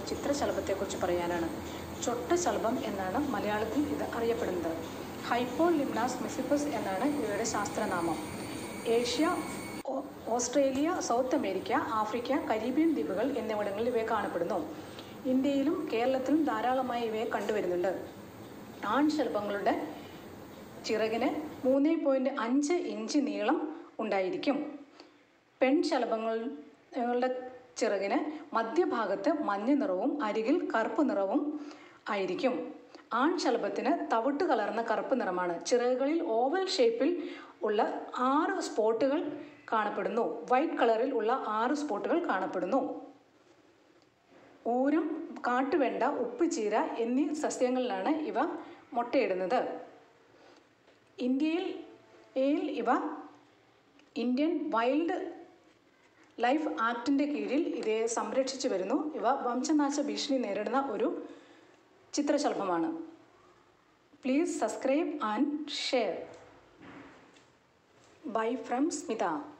ഒരു ചിത്രശലഭത്തെക്കുറിച്ച് പറയാനാണ് ചൊട്ടശലഭം എന്നാണ് മലയാളത്തിൽ ഇത് അറിയപ്പെടുന്നത് ഹൈപ്പോ ലിംനാസ് മിസിപ്പസ് എന്നാണ് ഇവയുടെ ശാസ്ത്രനാമം ഏഷ്യ ഓ- Australia South America Africa Caribbean ദ്വീപുകൾ എന്നിവിടങ്ങളിൽ ഇവയെ കാണപ്പെടുന്നു ഇന്ത്യയിലും കേരളത്തിലും ധാരാളമായി ഇവയെ കണ്ടുവരുന്നുണ്ട് ആൺശലഭങ്ങളുടെ ചിറകിന് മൂന്ന് പോയിൻറ്റ് അഞ്ച് ഇഞ്ച് നീളം ഉണ്ടായിരിക്കും പെൺശലഭങ്ങളുടെ ചിറകിന് മധ്യഭാഗത്ത് മഞ്ഞ നിറവും അരികിൽ കറുപ്പ് നിറവും ആയിരിക്കും ആൺശലഭത്തിന് തവിട്ട് കലർന്ന കറുപ്പ് നിറമാണ് ചിറകുകളിൽ ഓവൽ ഷേപ്പിൽ ഉള്ള ആറ് സ്പോട്ടുകൾ കാണപ്പെടുന്നു വൈറ്റ് കളറിൽ ഉള്ള ആറ് സ്പോട്ടുകൾ കാണപ്പെടുന്നു ഊരം കാട്ടുവെണ്ട ഉപ്പുചീര എന്നീ സസ്യങ്ങളിലാണ് ഇവ മുട്ടയിടുന്നത് ഇന്ത്യയിൽ യിൽ ഇവ ഇന്ത്യൻ വൈൽഡ് ലൈഫ് ആക്ടിൻ്റെ കീഴിൽ ഇവയെ സംരക്ഷിച്ചു വരുന്നു ഇവ വംശനാശ ഭീഷണി നേരിടുന്ന ഒരു ചിത്രശലഭമാണ് please subscribe and share bye from Smitha